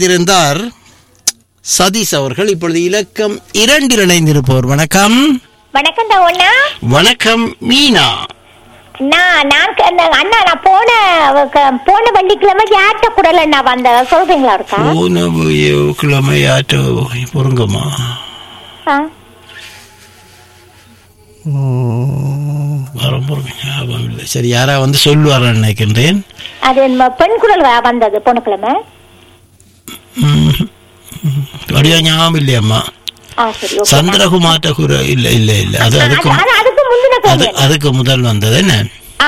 இணைந்திருந்தார் சதீஷ் அவர்கள் இப்பொழுது இலக்கம் இரண்டில் இணைந்திருப்பவர் வணக்கம் வணக்கம் தவண்ணா வணக்கம் மீனா நான் நான் க- அந்த அண்ணா நான் போன க- போன வெள்ளிக்கிழமை யார்கிட்ட குடல நான் வந்த சொல்றீங்களா இருக்கா போன கிழமையாட்டோ பொருங்கம்மா ஆ. வரம் பொருங்க ஞாபகம் இல்லை சரி யாரா வந்து சொல்லுவாரன்னு நினைக்கின்றேன் அது நம்ம பெண் குரல் வ- வந்தது போன கிழமை ம். வடிவா ஞாபகம் இல்லையம்மா ஆ சரி okay. சந்திரகுமார்ட்ட குர இல்ல இல்ல இல்ல அது அது- அதுக்கு அது அதுக்கு முந்தின அது கிழமை அதுக்கு முதல் வந்தது என்ன ஆ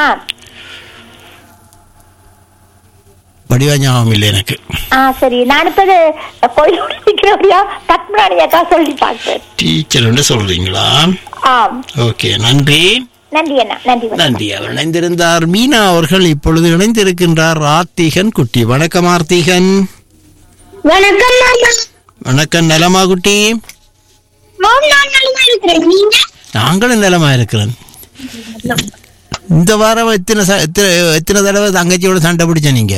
வடிவா ஞாபகம் இல்லை எனக்கு ஆ சரி நான் இப்ப இது கோயிலோட நிக்கிறபடியா பத்மராணி அக்கா சொல்லி பார்த்தேன் டீச்சர்னு சொல்றீங்களா ஆம் ஓகே நன்றி நன்றி அண்ணா நன்றி வணக்கம். நன்றி அவர் இணைந்திருந்தார் மீனா அவர்கள் இப்பொழுது இணைந்திருக்கின்றார் ஆர்த்திகன் குட்டி வணக்கம் ஆர்த்திகன் வணக்கம் மாமா வணக்கம் நலமா குட்டி மூணு நாள் நலமா இருக்கிறேன் நீங்க நாங்களும் நலமா இருக்கிறேன் இந்த வாரம் எத்தனை ச- எத்தனை எத்தனை தடவை தங்கச்சியோட சண்டை பிடிச்ச நீங்க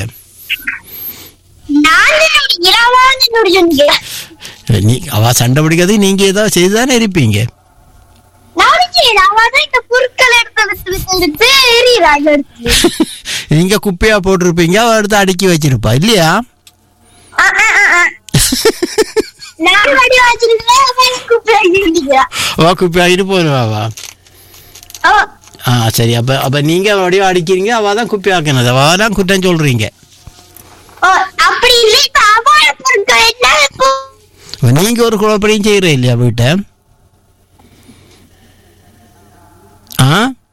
நான் இரவாவது என்னோட சொன்னீங்க நீ அவ சண்டை பிடிக்கிறது நீங்க ஏதாவது செய்துதானே இருப்பீங்க நானும் சரி அவதான் இந்த பொருட்கள் எடுத்து விட்டு விட்டு எடுத்து எறிகிறாங்க எடுத்து நீங்க குப்பையா போட்டிருப்பீங்க அவ எடுத்து அடுக்கி வச்சிருப்பா இல்லையா ஆ, ஆ, ஆ, ஆ. நான் வடி வச்சிருக்கேன் அவன் கூப்பிடுறீங்க அவ குப்பையாகிட்டு போடுவாவா ஓ ஆ சரி அப்ப அப்ப நீங்க வடிவம் அடிக்கிறீங்க அவ தான் குப்பையாக்கினது அவ தான் குற்றம் சொல்றீங்க ஓ அப்படி இல்லை இப்ப அவளோட பொருட்கள் என்ன இப்போ அப்ப நீங்க ஒரு குழப்படியும் செய்யற இல்லையா வீட்டை ஆ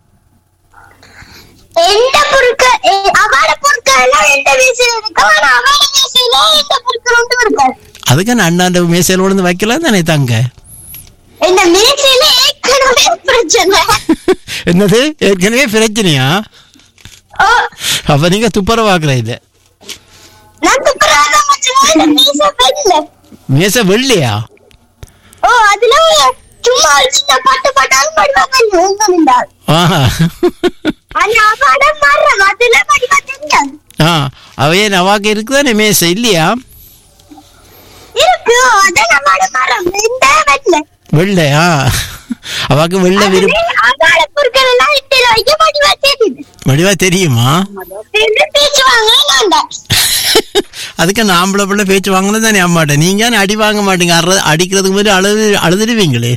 எந்த பொருட்கள் எ- அவளோட பொருட்கள் எல்லாம் எந்த வீசில இருக்கும் ஆனா அவளோட வீசில எந்த பொருட்கள் ஒன்றும் இருக்காது அதுக்கு நான் அண்ணாண்ட மேசையில் விழுந்து வைக்கலாம் தானே தங்க இந்த மீசையில ஏற்கனவே பிரச்சனை என்னது ஏற்கனவே பிரச்சனையா ஓ அப்ப நீங்க துப்புரவாக்குற இல்ல நான் துப்புரவாக மட்டும் இந்த மீசை வெள்ள மேசை வெள்ளையா ஓ அதுல சும்மா ஒரு சின்ன பட்டு பட்டாலும் படிவாங்க இருந்தால் ஆஹா ஆனா அவட மரம் அதுல படிவா தெரியாது ஆ அவையே நவாக்கு இருக்குதானே மேசை இல்லையா இருக்கு அதான் நம்மளோட மரம் இந்த வெள்ள வெள்ளையா அவாக்கு வெள்ளை விருப்பம் அவளோட பொருட்கள் எல்லாம் இட்டில வைக்க படிவா தெரியுது வடிவா தெரியுமா ரெண்டு பேச்சு வாங்க வேண்டாம் அதுக்கு நாம்பளை பிள்ளை பேச்சு வாங்கினது தானே அம்மாட்ட நீங்க தானே அடி வாங்க மாட்டீங்க அற அடிக்கிறதுக்கு முன்னாடி அழுது அழுதுடுவீங்களே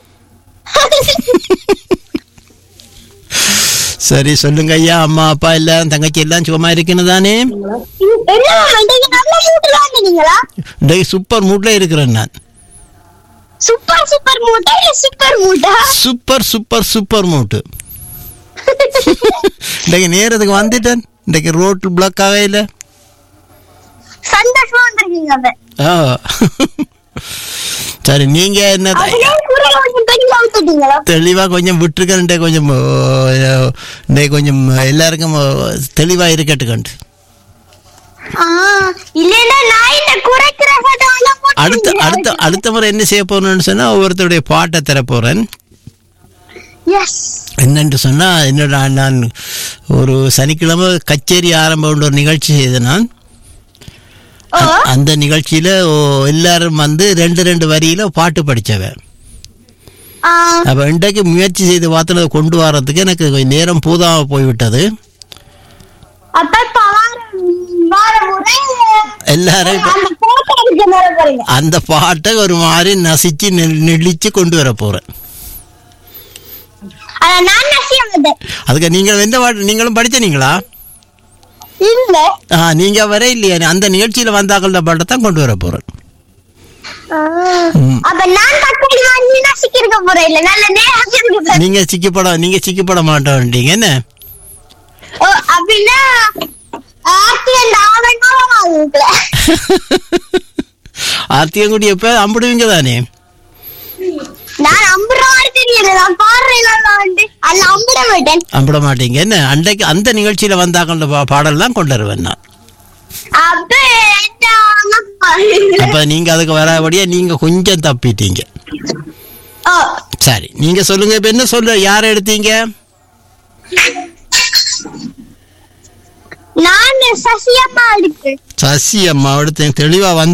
சரி சொல்லுங்க ஐயா அம்மா அப்பா எல்லாம் தங்கச்சி எல்லாம் சுகமா இருக்குன்னு தானே என்ன இன்னைக்கு நல்ல மூட்டுல வந்தீங்களா டேய் சூப்பர் மூட்ல இருக்கிறேன் நான் சூப்பர் சூப்பர் மூட்டை இல்ல சூப்பர் மூட்டா சூப்பர் சூப்பர் சூப்பர் மூட்டு இன்றைக்கு நேரத்துக்கு வந்துட்டேன் இன்றைக்கு ரோட்டு பிளாக் ஆகல சந்தோஷமா வந்திருக்கீங்க அவ ஆ சரி நீங்க என்ன அதுல குரல் கொஞ்சம் பெரிய விட்டுட்டீங்களா தெளிவா கொஞ்சம் விட்டுருக்கேன் கொஞ்சம் ஓ, இன்னைக்கு கொஞ்சம் எல்லாருக்கும் ஓ, தெளிவா இருக்கட்டுக்கண்டு இல்லன்னா நான் இந்த குறைக்கிற சட்டம் எல்லாம் போட்டு அடுத்த அடுத்த அடுத்த முறை என்ன செய்ய போறேன்னு சொன்னா ஒவ்வொருத்தருடைய பாட்டை தர போறேன் எஸ் என்னன்னு சொன்னா என்னோட நான் ஒரு சனிக்கிழமை கச்சேரி ஆரம்பம் ஒரு நிகழ்ச்சி செய்தேன் நான் அ- அந்த நிகழ்ச்சியில ஓ, எல்லாரும் வந்து ரெண்டு ரெண்டு வரியில பாட்டு படிச்சவன் அப்ப இன்றைக்கு முயற்சி செய்து பார்த்ததை கொண்டு வர்றதுக்கு எனக்கு கொஞ்சம் நேரம் பூதாம போய்விட்டது அப்ப இப்ப வார வார முறை எல்லாரும் இப்ப அந்த போட்டோ எடுக்க நேர போறீங்க அந்த பாட்டை ஒரு மாதிரி நசிச்சு நெ- நெளிச்சு கொண்டு வர போறேன் அத நான் நசிய வந்தேன் அதுக்கு நீங்க எந்த பாட்டு நீங்களும் படிச்சனீங்களா இல்ல ஆ நீங்க வர இல்லையா அந்த நிகழ்ச்சியில வந்தாக்கள பாட்டை தான் கொண்டு வர போறேன் ம். அப்ப நான் தக்காளி வாங்கி நசிக்க இருக்க போறேன் இல்ல நல்ல நேரம் இருக்க நீங்க சிக்கப்பட நீங்க சிக்கப்பட மாட்டோன்றீங்க என்ன ஓ அப்படின்னா ஆர்த்தி அந்த ஆவணம் வாங்கல ஆர்த்தியங்குடி எப்ப அம்பிடுவீங்க தானே நான் அம்புற மாதிரி தெரியல நான் பாடுறேன் வந்து அல்ல அம்பிட மாட்டேன் அம்பிட மாட்டீங்க என்ன அன்றைக்கு அந்த நிகழ்ச்சியில வந்தாக்கள பா பாடல் தான் கொண்டு வருவேன் நான் அப்ப என்ன வாங்க அப்ப நீங்க அதுக்கு வரபடியா நீங்க கொஞ்சம் தப்பிட்டீங்க ஓ சரி நீங்க சொல்லுங்க இப்ப என்ன சொல்ல யார் எடுத்தீங்க நான் சசியம்மா இருக்கு சசி அம்மா எடுத்தேன் தெளிவா வந்து